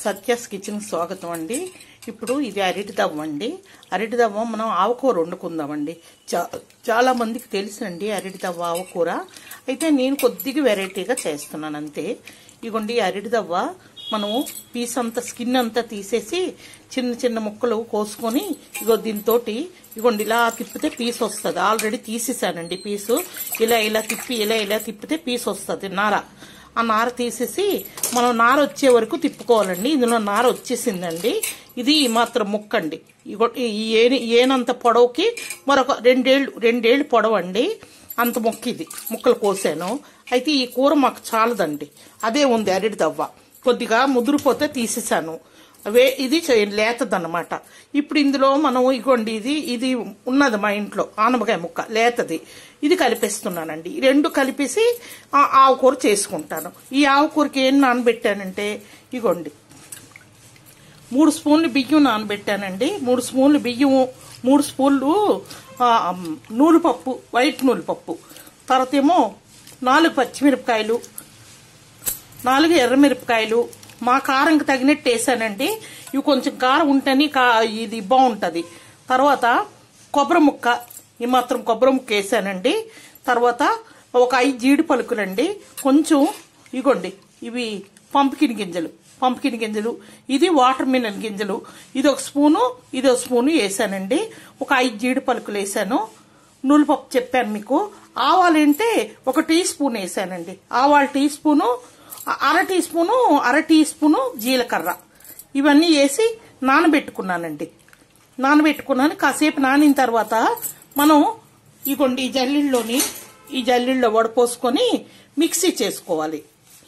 Satya's kitchen స్వాగతం అండి ఇప్పుడు ఇది అరటి దవ్వ అండి అరటి దవ్వ మనం ఆవకూర వండుకుందామండి చా చాలా మందికి తెలుసండి అరటి దవ్వ ఆవకూర అయితే నేను కొద్దిగా వెరైటీగా చేస్తున్నాను అంతే ఇగోండి ఈ అరటి దవ్వ మనము పీస్ అంతా స్కిన్ అంతా తీసేసి చిన్న చిన్న ముక్కలు కోసుకొని ఇగో దీంతో ఇగోండి ఇలా తిప్పితే పీస్ వస్తుంది ఆల్రెడీ తీసేసానండి పీసు ఇలా ఇలా తిప్పి ఇలా ఇలా తిప్పితే పీస్ వస్తుంది నార ఆ నార తీసేసి మనం నార వచ్చే వరకు తిప్పుకోవాలండి ఇందులో నార వచ్చేసిందండి ఇది ఈ మాత్రం ముక్కండి ఇగో- ఈ ఏని ఏనంత పొడవుకి మరొక రెండేళ్ళు రెండేళ్ళు పొడవండి అంత మొక్క ఇది ముక్కలు కోసాను అయితే ఈ కూర మాకు చాలదండి అదే ఉంది అరటి దవ్వ కొద్దిగా ముదిరిపోతే తీసేసాను అవే ఇది లేతదన్నమాట ఇప్పుడు ఇందులో మనం ఇగోండి ఇది ఇది ఉన్నది మా ఇంట్లో ఆనపకాయ ముక్క లేతది ఇది కలిపేస్తున్నానండి ఈ రెండు కలిపేసి ఆ ఆవుకూర చేసుకుంటాను ఈ ఆవుకూరకి ఏం నానబెట్టానంటే ఇగోండి మూడు స్పూన్లు బియ్యం నానబెట్టానండి మూడు స్పూన్లు బియ్యం మూడు స్పూన్లు ఆ, నూలుపప్పు వైట్ నూలుపప్పు తర్వాత ఏమో నాలుగు పచ్చిమిరపకాయలు నాలుగు ఎర్రమిరపకాయలు మా కారంకి తగినట్టు వేసానండి ఇవి కొంచెం కారం ఉంటేనే కా ఇది బాగుంటుంది తర్వాత కొబ్బరి ముక్క ఈ మాత్రం కొబ్బరి ముక్క వేసానండి తర్వాత ఒక ఐదు జీడి పలుకులండి కొంచెం ఇగోండి ఇవి పంపికిన్ గింజలు పంపికిన్ గింజలు ఇది వాటర్ మిలన్ గింజలు ఇది ఒక స్పూను ఇది ఒక స్పూను వేసానండి ఒక ఐదు జీడి పలుకులు వేసాను నూలుపప్పు చెప్పాను మీకు ఆవాలంటే ఒక టీ స్పూన్ వేసానండి ఆవాల టీ స్పూను అర టీ స్పూను అర టీ స్పూను జీలకర్ర ఇవన్నీ వేసి నానబెట్టుకున్నానండి నానబెట్టుకున్నాను కాసేపు నానిన తర్వాత మనం ఇగోండి ఈ జల్లిల్లోని ఈ జల్లిల్లో వడపోసుకొని మిక్సీ చేసుకోవాలి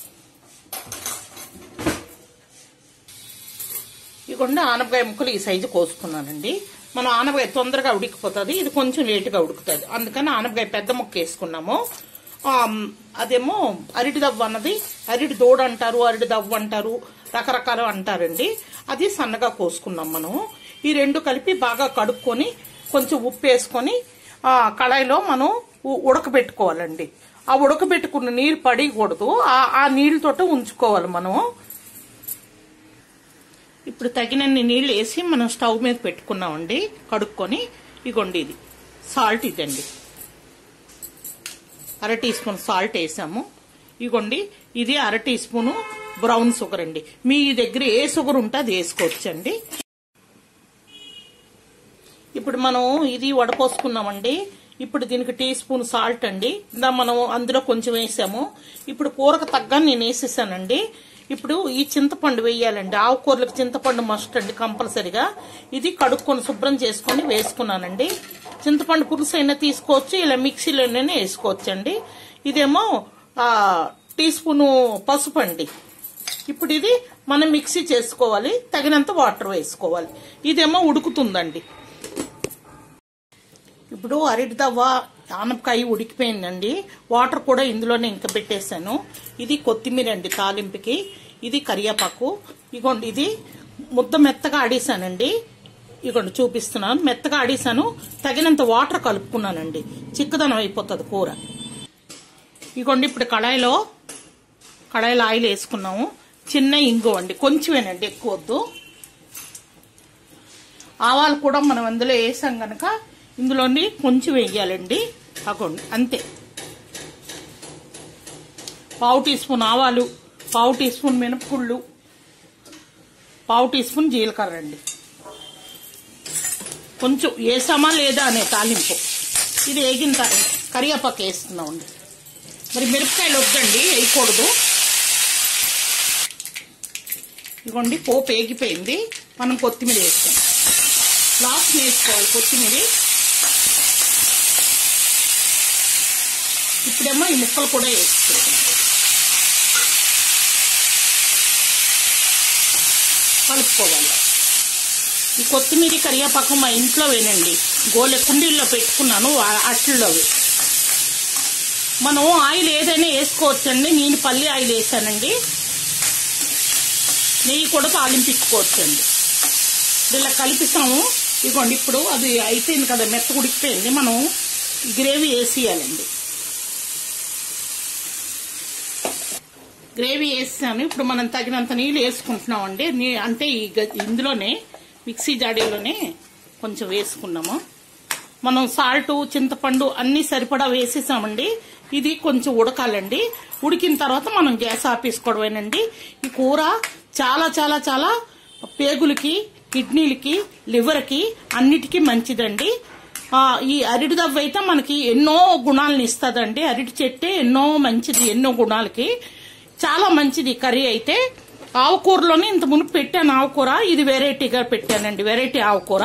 ఇగోండి ఆనపకాయ ముక్కలు ఈ సైజు కోసుకున్నానండి మనం ఆనపకాయ తొందరగా ఉడికిపోతుంది ఇది కొంచెం లేటుగా ఉడుకుతుంది అందుకని ఆనపకాయ పెద్ద ముక్క వేసుకున్నాము ఆ, అదేమో అరటి దవ్వ అన్నది అరటి దోడ అంటారు అరటి దవ్వ అంటారు రకరకాలు అంటారండి అది సన్నగా కోసుకున్నాం మనం ఈ రెండు కలిపి బాగా కడుక్కొని కొంచెం ఉప్పు వేసుకొని ఆ, కళాయిలో మనం ఉ- ఉడకబెట్టుకోవాలండి ఆ ఉడకబెట్టుకున్న నీరు పడికూడదు ఆ- ఆ నీళ్ళతోట ఉంచుకోవాలి మనం ఇప్పుడు తగినన్ని నీళ్ళు వేసి మనం స్టవ్ మీద పెట్టుకున్నామండి కడుక్కొని ఇగోండి ఇది సాల్ట్ ఇదండి అర టీ స్పూన్ సాల్ట్ వేసాము ఇగోండి ఇది అర టీ స్పూను బ్రౌన్ షుగర్ అండి మీ దగ్గర ఏ షుగర్ ఉంటే అది వేసుకోవచ్చండి ఇప్పుడు మనం ఇది వడపోసుకున్నామండి ఇప్పుడు దీనికి టీ స్పూన్ సాల్ట్ అండి ఇందా మనం అందులో కొంచెం వేసాము ఇప్పుడు కూరకు తగ్గ నేను వేసేసానండి ఇప్పుడు ఈ చింతపండు వేయాలండి ఆవు కూరలకు చింతపండు మస్ట్ అండి కంపల్సరిగా ఇది కడుక్కొని శుభ్రం చేసుకొని వేసుకున్నానండి చింతపండు పులుసు అయినా తీసుకోవచ్చు ఇలా మిక్సీలోనే వేసుకోవచ్చండి ఇదేమో ఆ, టీ స్పూను పసుపు అండి ఇప్పుడు ఇది మనం మిక్సీ చేసుకోవాలి తగినంత వాటర్ వేసుకోవాలి ఇదేమో ఉడుకుతుందండి ఇప్పుడు అరటి దవ్వ ఆనపకాయ ఉడికిపోయిందండి వాటర్ కూడా ఇందులోనే ఇంకా పెట్టేశాను ఇది కొత్తిమీర అండి తాలింపుకి ఇది కరివేపాకు ఇగోండి ఇది ముద్ద మెత్తగా ఆడేసానండి ఇగోండి చూపిస్తున్నాను మెత్తగా ఆడేసాను తగినంత వాటర్ కలుపుకున్నానండి చిక్కదనం అయిపోతుంది కూర ఇగోండి ఇప్పుడు కళాయిలో కళాయిలో ఆయిల్ వేసుకున్నాము చిన్న ఇంగు అండి కొంచెమేనండి ఎక్కువ వద్దు ఆవాలు కూడా మనం అందులో వేసాం గనక ఇందులోని కొంచెం వేయాలండి అగోండి అంతే పావు టీ స్పూన్ ఆవాలు పావు టీ స్పూన్ మినపగుళ్ళు పావు టీ స్పూన్ జీలకర్ర అండి కొంచెం వేసామా లేదా అనే తాలింపు ఇది వేగిన తర్వాత కరివేపాకు వేస్తున్నామండి మరి మిరపకాయలు వద్దండి వేయకూడదు ఇదిగోండి పోపు వేగిపోయింది మనం కొత్తిమీర వేస్తాం లాస్ట్ వేసుకోవాలి కొత్తిమీర ఇప్పుడేమో ఈ ముక్కలు కూడా వేసుకోవాలి కలుపుకోవాలి ఈ కొత్తిమీర కరివేపాకు మా ఇంట్లో వేనండి గోలె కుండీల్లో పెట్టుకున్నాను ఆ- అట్లలోవి మనం ఆయిల్ ఏదైనా వేసుకోవచ్చండి నేను పల్లి ఆయిల్ వేసానండి నెయ్యి కూడా తాలింపించుకోవచ్చండి ఇలా కలిపిస్తాము ఇదిగోండి ఇప్పుడు అది అయిపోయింది కదా మెత్త ఉడికిపోయింది మనం గ్రేవీ వేసేయాలండి గ్రేవీ వేసాను ఇప్పుడు మనం తగినంత నీళ్ళు వేసుకుంటున్నాం అండి నీ- అంటే ఈ గ- ఇందులోనే మిక్సీ జాడీలోనే కొంచెం వేసుకున్నాము మనం సాల్ట్ చింతపండు అన్ని సరిపడా వేసేసామండి ఇది కొంచెం ఉడకాలండి ఉడికిన తర్వాత మనం గ్యాస్ ఆపేసుకోవడమేనండి ఈ కూర చాలా చాలా చాలా పేగులకి కిడ్నీలకి లివర్కి అన్నిటికీ మంచిదండి ఆ, ఈ అరటి దవ్వ అయితే మనకి ఎన్నో గుణాలను ఇస్తుందండి అరటి చెట్టే ఎన్నో మంచిది ఎన్నో గుణాలకి చాలా మంచిది కర్రీ అయితే ఆవుకూరలోనే ఇంత మునుపు పెట్టాను ఆవుకూర ఇది వెరైటీగా పెట్టానండి వెరైటీ ఆవుకూర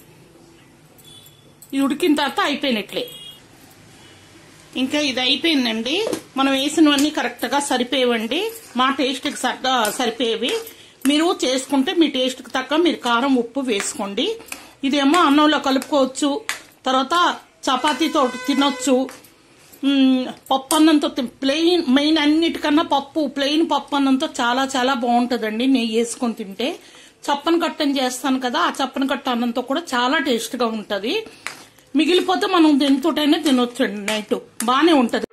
ఇది ఉడికిన తర్వాత అయిపోయినట్లే ఇంకా ఇది అయిపోయిందండి మనం వేసినవన్నీ కరెక్ట్ గా సరిపోయేవండి మా టేస్ట్ కి సరిగ్గా సరిపోయేవి మీరు చేసుకుంటే మీ టేస్ట్ కి తగ్గ మీరు కారం ఉప్పు వేసుకోండి ఇదేమో అన్నంలో కలుపుకోవచ్చు తర్వాత చపాతీతో తినొచ్చు మ్మ్, పప్పు అన్నంతో ప్లెయిన్ మెయిన్ అన్నిటికన్నా పప్పు ప్లెయిన్ పప్పు అన్నంతో చాలా చాలా బాగుంటుందండి నెయ్యి వేసుకొని తింటే చప్పన కట్టని చేస్తాను కదా ఆ చప్పన కట్ట అన్నంతో కూడా చాలా టేస్ట్గా ఉంటుంది మిగిలిపోతే మనం దేనితోటైనా తినొచ్చండి నైట్ బాగానే ఉంటుంది